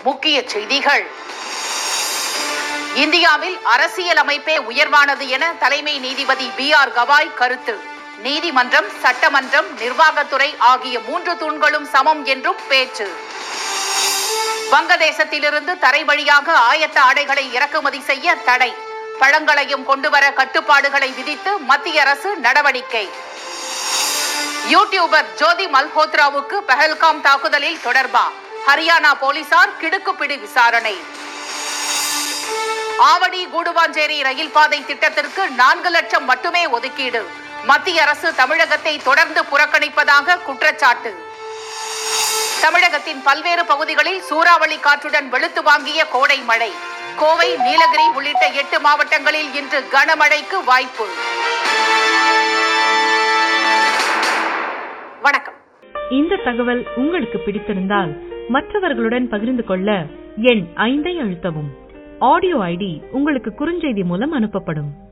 முக்கிய செய்திகள் இந்தியாவில் அரசியல் அமைப்பே உயர்வானது என தலைமை நீதிபதி பி ஆர் கவாய் கருத்து நீதிமன்றம் சட்டமன்றம் நிர்வாகத்துறை ஆகிய மூன்று தூண்களும் சமம் என்றும் பேச்சு வங்கதேசத்திலிருந்து தரை வழியாக ஆயத்த ஆடைகளை இறக்குமதி செய்ய தடை பழங்களையும் கொண்டுவர கட்டுப்பாடுகளை விதித்து மத்திய அரசு நடவடிக்கை யூடியூபர் ஜோதி மல்ஹோத்ராவுக்கு பெஹல்காம் தாக்குதலில் தொடர்பா ஹரியானா போலீசார் கிடுக்குப்பிடி விசாரணை ஆவடி கூடுவாஞ்சேரி ரயில் பாதை திட்டத்திற்கு நான்கு லட்சம் மட்டுமே ஒதுக்கீடு மத்திய அரசு தமிழகத்தை தொடர்ந்து புறக்கணிப்பதாக குற்றச்சாட்டு தமிழகத்தின் பல்வேறு பகுதிகளில் சூறாவளி காற்றுடன் வெளுத்து வாங்கிய கோடை மழை கோவை நீலகிரி உள்ளிட்ட எட்டு மாவட்டங்களில் இன்று கனமழைக்கு வாய்ப்பு வணக்கம் இந்த தகவல் உங்களுக்கு பிடித்திருந்தால் மற்றவர்களுடன் பகிர்ந்து கொள்ள எண் ஐந்தை அழுத்தவும் ஆடியோ ஐடி உங்களுக்கு குறுஞ்செய்தி மூலம் அனுப்பப்படும்